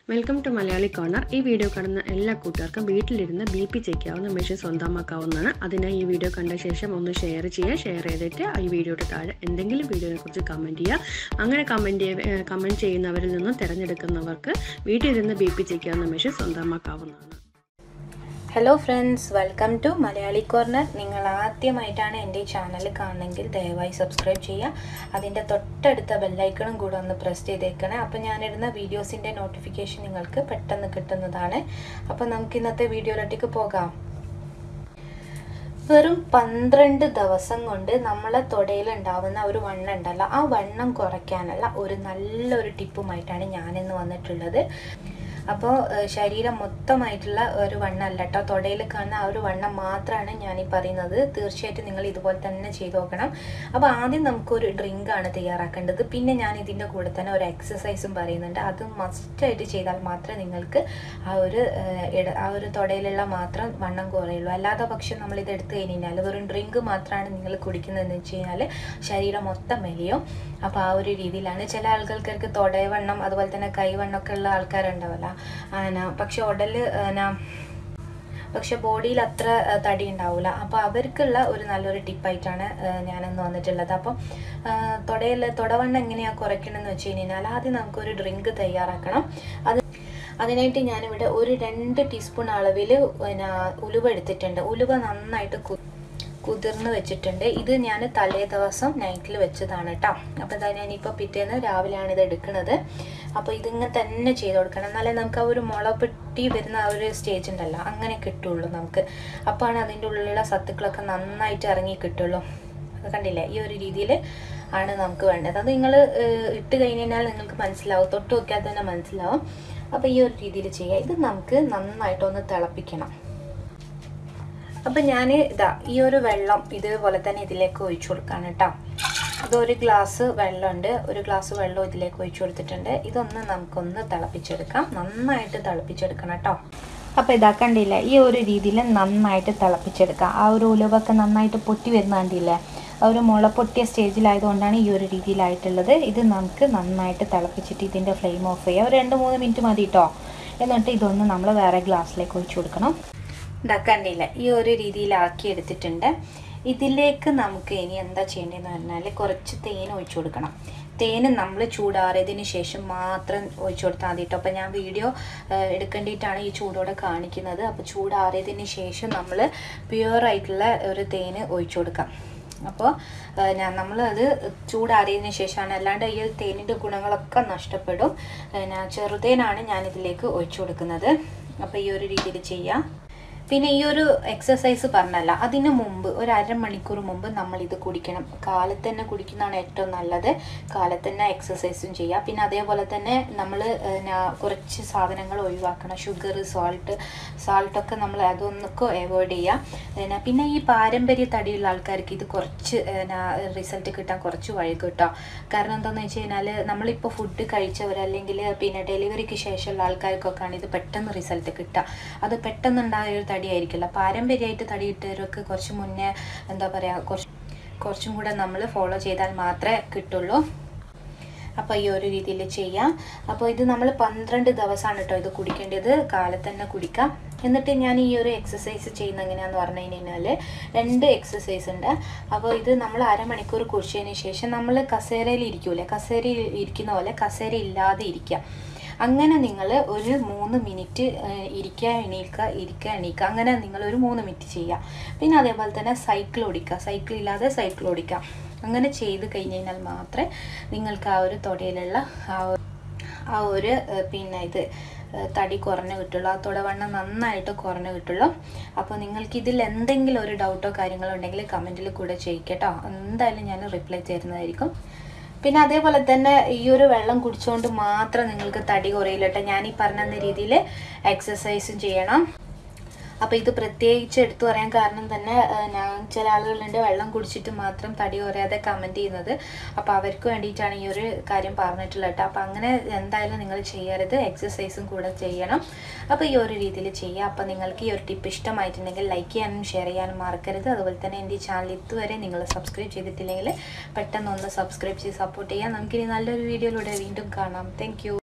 welcome to Malayali corner ഈ വീഡിയോ കാണുന്ന എല്ലാ കൂട്ടുകാർക്കും വീട്ടിലിരുന്ന് ബി പി ചെക്ക് ചെയ്യാവുന്ന മെഷീൻ സ്വന്തമാക്കാവുന്നതാണ് അതിനായി ഈ വീഡിയോ കണ്ട ശേഷം ഒന്ന് ഷെയർ ചെയ്യുക ഷെയർ ചെയ്തിട്ട് ഈ വീഡിയോയുടെ താഴെ എന്തെങ്കിലും വീഡിയോനെ കുറിച്ച് കമൻറ്റ് ചെയ്യുക അങ്ങനെ കമൻറ്റ് കമൻറ്റ് ചെയ്യുന്നവരിൽ നിന്നും തിരഞ്ഞെടുക്കുന്നവർക്ക് വീട്ടിലിരുന്ന് ബി പി ചെക്ക് ചെയ്യാവുന്ന മെഷീൻ സ്വന്തമാക്കാവുന്നതാണ് hello friends welcome to Malayali corner നിങ്ങൾ ആദ്യമായിട്ടാണ് എൻ്റെ ഈ ചാനൽ കാണുന്നതെങ്കിൽ ദയവായി സബ്സ്ക്രൈബ് ചെയ്യുക അതിൻ്റെ തൊട്ടടുത്ത ബെല്ലൈക്കണും കൂടെ ഒന്ന് പ്രസ് ചെയ്തേക്കണേ അപ്പോൾ ഞാനിടുന്ന വീഡിയോസിൻ്റെ നോട്ടിഫിക്കേഷൻ നിങ്ങൾക്ക് പെട്ടെന്ന് കിട്ടുന്നതാണ് അപ്പോൾ നമുക്ക് ഇന്നത്തെ വീഡിയോയിലോട്ടേക്ക് പോകാം വെറും പന്ത്രണ്ട് ദിവസം കൊണ്ട് നമ്മളെ തൊടയിൽ ഉണ്ടാവുന്ന ഒരു വണ്ണം ഉണ്ടല്ലോ ആ വണ്ണം കുറയ്ക്കാനുള്ള ഒരു നല്ലൊരു ടിപ്പുമായിട്ടാണ് ഞാനിന്ന് വന്നിട്ടുള്ളത് അപ്പോൾ ശരീരം മൊത്തമായിട്ടുള്ള ഒരു വണ്ണം അല്ല കേട്ടോ തൊടയിൽ കാണുന്ന ആ ഒരു വണ്ണം മാത്രമാണ് ഞാൻ ഈ പറയുന്നത് തീർച്ചയായിട്ടും നിങ്ങൾ ഇതുപോലെ തന്നെ ചെയ്ത് നോക്കണം അപ്പോൾ ആദ്യം നമുക്കൊരു ഡ്രിങ്ക് ആണ് തയ്യാറാക്കേണ്ടത് പിന്നെ ഞാൻ ഇതിൻ്റെ കൂടെ തന്നെ ഒരു എക്സസൈസും പറയുന്നുണ്ട് അത് മസ്റ്റായിട്ട് ചെയ്താൽ മാത്രമേ നിങ്ങൾക്ക് ആ ഒരു ആ ഒരു തൊടയിലുള്ള മാത്രം വണ്ണം കുറയുള്ളൂ അല്ലാതെ പക്ഷം നമ്മൾ ഇത് എടുത്തു കഴിഞ്ഞാൽ വെറും ഡ്രിങ്ക് മാത്രമാണ് നിങ്ങൾ കുടിക്കുന്നതെന്ന് വെച്ച് കഴിഞ്ഞാൽ ശരീരം മൊത്തം മെലിയും അപ്പോൾ ആ ഒരു രീതിയിലാണ് ചില ആൾക്കാർക്ക് തൊടയവണ്ണം അതുപോലെ തന്നെ കൈവണ്ണമൊക്കെ ഉള്ള ആൾക്കാരുണ്ടാവല്ലോ പക്ഷെ ഉടല് പക്ഷെ ബോഡിയിൽ അത്ര തടി ഉണ്ടാവില്ല അപ്പോൾ അവർക്കുള്ള ഒരു നല്ലൊരു ടിപ്പായിട്ടാണ് ഞാനിന്ന് വന്നിട്ടുള്ളത് അപ്പം തൊടയിൽ തൊടവണ്ണം എങ്ങനെയാണ് കുറയ്ക്കണമെന്ന് വെച്ച് കഴിഞ്ഞാൽ ആദ്യം നമുക്കൊരു ഡ്രിങ്ക് തയ്യാറാക്കണം അത് അതിനായിട്ട് ഞാനിവിടെ ഒരു രണ്ട് ടീസ്പൂൺ അളവിൽ പിന്നെ ഉലുവ എടുത്തിട്ടുണ്ട് ഉലുവ നന്നായിട്ട് കുതിർന്ന് വെച്ചിട്ടുണ്ട് ഇത് ഞാൻ തലേ ദിവസം നൈറ്റിൽ വെച്ചതാണ് കേട്ടോ അപ്പോൾ ഇതാ ഞാനിപ്പോൾ പിറ്റേന്ന് രാവിലെയാണ് ഇത് എടുക്കുന്നത് അപ്പോൾ ഇതിങ്ങനെ തന്നെ ചെയ്ത് കൊടുക്കണം എന്നാലേ നമുക്ക് ആ ഒരു മുളപ്പെട്ടി വരുന്ന ആ ഒരു സ്റ്റേജ് ഉണ്ടല്ലോ അങ്ങനെ കിട്ടുള്ളൂ നമുക്ക് അപ്പോഴാണ് അതിൻ്റെ ഉള്ളിലുള്ള സത്തുക്കളൊക്കെ നന്നായിട്ട് ഇറങ്ങി കിട്ടുള്ളൂ അത് കണ്ടില്ലേ ഈ ഒരു രീതിയിൽ ആണ് നമുക്ക് വേണ്ടത് അത് നിങ്ങൾ ഇട്ട് കഴിഞ്ഞാൽ നിങ്ങൾക്ക് മനസ്സിലാവും തൊട്ട് നോക്കിയാൽ തന്നെ മനസ്സിലാവും അപ്പോൾ ഈ ഒരു രീതിയിൽ ചെയ്യുക ഇത് നമുക്ക് നന്നായിട്ടൊന്ന് തിളപ്പിക്കണം അപ്പം ഞാൻ ഇതാ ഈ ഒരു വെള്ളം ഇതുപോലെ തന്നെ ഇതിലേക്ക് ഒഴിച്ചു കൊടുക്കാണ് കേട്ടോ ഇതൊരു ഗ്ലാസ് വെള്ളമുണ്ട് ഒരു ഗ്ലാസ് വെള്ളം ഇതിലേക്ക് ഒഴിച്ചു കൊടുത്തിട്ടുണ്ട് ഇതൊന്ന് നമുക്കൊന്ന് തിളപ്പിച്ചെടുക്കാം നന്നായിട്ട് തിളപ്പിച്ചെടുക്കണം കേട്ടോ അപ്പോൾ ഇതാ കണ്ടില്ല ഈ ഒരു രീതിയിൽ നന്നായിട്ട് തിളപ്പിച്ചെടുക്കാം ആ ഒരു ഉലവൊക്കെ നന്നായിട്ട് പൊട്ടി വരുന്ന കണ്ടില്ലേ ആ ഒരു മുള പൊട്ടിയ സ്റ്റേജിലായതുകൊണ്ടാണ് ഈ ഒരു രീതിയിലായിട്ടുള്ളത് ഇത് നമുക്ക് നന്നായിട്ട് തിളപ്പിച്ചിട്ട് ഇതിൻ്റെ ഫ്ലെയിം ഓഫ് ചെയ്യുക ഒരു രണ്ട് മൂന്ന് മിനിറ്റ് മതി കേട്ടോ എന്നിട്ട് ഇതൊന്ന് നമ്മൾ വേറെ ഗ്ലാസ്സിലേക്ക് ഒഴിച്ചു കൊടുക്കണം ഇതാക്കണ്ടില്ല ഈ ഒരു രീതിയിലാക്കി എടുത്തിട്ടുണ്ട് ഇതിലേക്ക് നമുക്ക് ഇനി എന്താ ചെയ്യേണ്ടതെന്ന് പറഞ്ഞാൽ കുറച്ച് തേൻ ഒഴിച്ചു കൊടുക്കണം തേന് നമ്മൾ ചൂടാറിയതിന് ശേഷം മാത്രം ഒഴിച്ചു കൊടുത്താൽ മതി കേട്ടോ അപ്പോൾ ഞാൻ വീഡിയോ എടുക്കേണ്ടിയിട്ടാണ് ഈ ചൂടോടെ കാണിക്കുന്നത് അപ്പോൾ ചൂടാറിയതിന് ശേഷം നമ്മൾ പ്യുവറായിട്ടുള്ള ഒരു തേന് ഒഴിച്ചു കൊടുക്കാം അപ്പോൾ ഞാൻ നമ്മളത് ചൂടാറിയതിന് ശേഷമാണ് അല്ലാണ്ട് ഈ തേനിൻ്റെ ഗുണങ്ങളൊക്കെ നഷ്ടപ്പെടും ഞാൻ ചെറുതേനാണ് ഞാനിതിലേക്ക് ഒഴിച്ചു കൊടുക്കുന്നത് അപ്പോൾ ഈ ഒരു രീതിയിൽ ചെയ്യാം പിന്നെ ഈ ഒരു എക്സസൈസ് പറഞ്ഞല്ല അതിന് മുമ്പ് ഒരു അരമണിക്കൂർ മുമ്പ് നമ്മൾ ഇത് കുടിക്കണം കാലത്ത് തന്നെ കുടിക്കുന്നതാണ് ഏറ്റവും നല്ലത് കാലത്ത് തന്നെ എക്സസൈസും ചെയ്യുക പിന്നെ അതേപോലെ തന്നെ നമ്മൾ കുറച്ച് സാധനങ്ങൾ ഒഴിവാക്കണം ഷുഗർ സോൾട്ട് സാൾട്ടൊക്കെ നമ്മൾ അതൊന്നൊക്കെ അവോയ്ഡ് ചെയ്യുക പിന്നെ ഈ പാരമ്പര്യ തടിയുള്ള ആൾക്കാർക്ക് ഇത് കുറച്ച് റിസൾട്ട് കിട്ടാൻ കുറച്ച് വഴുകും കേട്ടോ കാരണം എന്താണെന്ന് വെച്ച് കഴിഞ്ഞാൽ നമ്മളിപ്പോൾ ഫുഡ് കഴിച്ചവർ അല്ലെങ്കിൽ പിന്നെ ഡെലിവറിക്ക് ശേഷമുള്ള ആൾക്കാർക്കൊക്കെയാണ് ഇത് പെട്ടെന്ന് റിസൾട്ട് കിട്ടുക അത് പെട്ടെന്നുണ്ടായ ഒരു തടിയായിരിക്കില്ല പാരമ്പര്യമായിട്ട് തടി കിട്ടിയവരൊക്കെ കുറച്ച് മുന്നേ എന്താ പറയുക കുറച്ച് കുറച്ചും കൂടെ നമ്മൾ ഫോളോ ചെയ്താൽ മാത്രമേ കിട്ടുള്ളൂ അപ്പോൾ ഈ ഒരു രീതിയിൽ ചെയ്യാം അപ്പോൾ ഇത് നമ്മൾ പന്ത്രണ്ട് ദിവസമാണ് കേട്ടോ ഇത് കുടിക്കേണ്ടത് കാലത്ത് തന്നെ കുടിക്കാം എന്നിട്ട് ഞാൻ ഈ ഒരു എക്സസൈസ് ചെയ്യുന്ന എങ്ങനെയാന്ന് പറഞ്ഞു കഴിഞ്ഞാൽ രണ്ട് എക്സസൈസ് ഉണ്ട് അപ്പോൾ ഇത് നമ്മൾ അരമണിക്കൂർ കുടിച്ചതിന് ശേഷം നമ്മൾ കസേരയിൽ ഇരിക്കൂലേ കസേരയിൽ ഇരിക്കുന്ന പോലെ കസേര ഇല്ലാതെ ഇരിക്കുക അങ്ങനെ നിങ്ങൾ ഒരു മൂന്ന് മിനിറ്റ് ഇരിക്കുക എണീക്കുക ഇരിക്കുക എണീക്കുക അങ്ങനെ നിങ്ങൾ ഒരു മൂന്ന് മിനിറ്റ് ചെയ്യുക പിന്നെ അതേപോലെ തന്നെ സൈക്കിൾ ഓടിക്കുക സൈക്കിൾ ഇല്ലാതെ സൈക്കിൾ ഓടിക്കുക അങ്ങനെ ചെയ്ത് കഴിഞ്ഞ് കഴിഞ്ഞാൽ മാത്രമേ നിങ്ങൾക്ക് ആ ഒരു തൊടയിലുള്ള ആ ആ ഒരു പിന്നെ ഇത് തടി കുറഞ്ഞു കിട്ടുള്ളൂ ആ തുടവണ്ണം നന്നായിട്ട് കുറഞ്ഞു കിട്ടുള്ളൂ അപ്പോൾ നിങ്ങൾക്ക് ഇതിൽ എന്തെങ്കിലും ഒരു ഡൗട്ടോ കാര്യങ്ങളോ ഉണ്ടെങ്കിൽ കമൻറ്റിൽ കൂടെ ചെയ്യിക്കട്ടോ എന്തായാലും ഞാൻ റിപ്ലൈ തരുന്നതായിരിക്കും പിന്നെ അതേപോലെ തന്നെ ഈ ഒരു വെള്ളം കുടിച്ചുകൊണ്ട് മാത്രം നിങ്ങൾക്ക് തടി കുറയില്ലട്ടെ ഞാൻ ഈ പറഞ്ഞ രീതിയിൽ എക്സസൈസും ചെയ്യണം അപ്പോൾ ഇത് പ്രത്യേകിച്ച് എടുത്തു പറയാൻ കാരണം തന്നെ ഞാൻ ചില ആളുകളുണ്ട് വെള്ളം കുടിച്ചിട്ട് മാത്രം തടി കുറയാതെ കമൻറ്റ് ചെയ്യുന്നത് അപ്പോൾ അവർക്ക് വേണ്ടിയിട്ടാണ് ഈ ഒരു കാര്യം പറഞ്ഞിട്ടുള്ളത് കേട്ടോ അപ്പോൾ അങ്ങനെ എന്തായാലും നിങ്ങൾ ചെയ്യരുത് എക്സസൈസും കൂടെ ചെയ്യണം അപ്പോൾ ഈ ഒരു രീതിയിൽ ചെയ്യുക അപ്പോൾ നിങ്ങൾക്ക് ഈ ഒരു ടിപ്പ് ഇഷ്ടമായിട്ടുണ്ടെങ്കിൽ ലൈക്ക് ചെയ്യാനും ഷെയർ ചെയ്യാനും മറക്കരുത് അതുപോലെ തന്നെ എൻ്റെ ഈ ചാനൽ ഇതുവരെ നിങ്ങൾ സബ്സ്ക്രൈബ് ചെയ്തിട്ടില്ലെങ്കിൽ പെട്ടെന്ന് ഒന്ന് സബ്സ്ക്രൈബ് ചെയ്ത് സപ്പോർട്ട് ചെയ്യാം നമുക്കിനി നല്ലൊരു വീഡിയോയിലൂടെ വീണ്ടും കാണാം താങ്ക്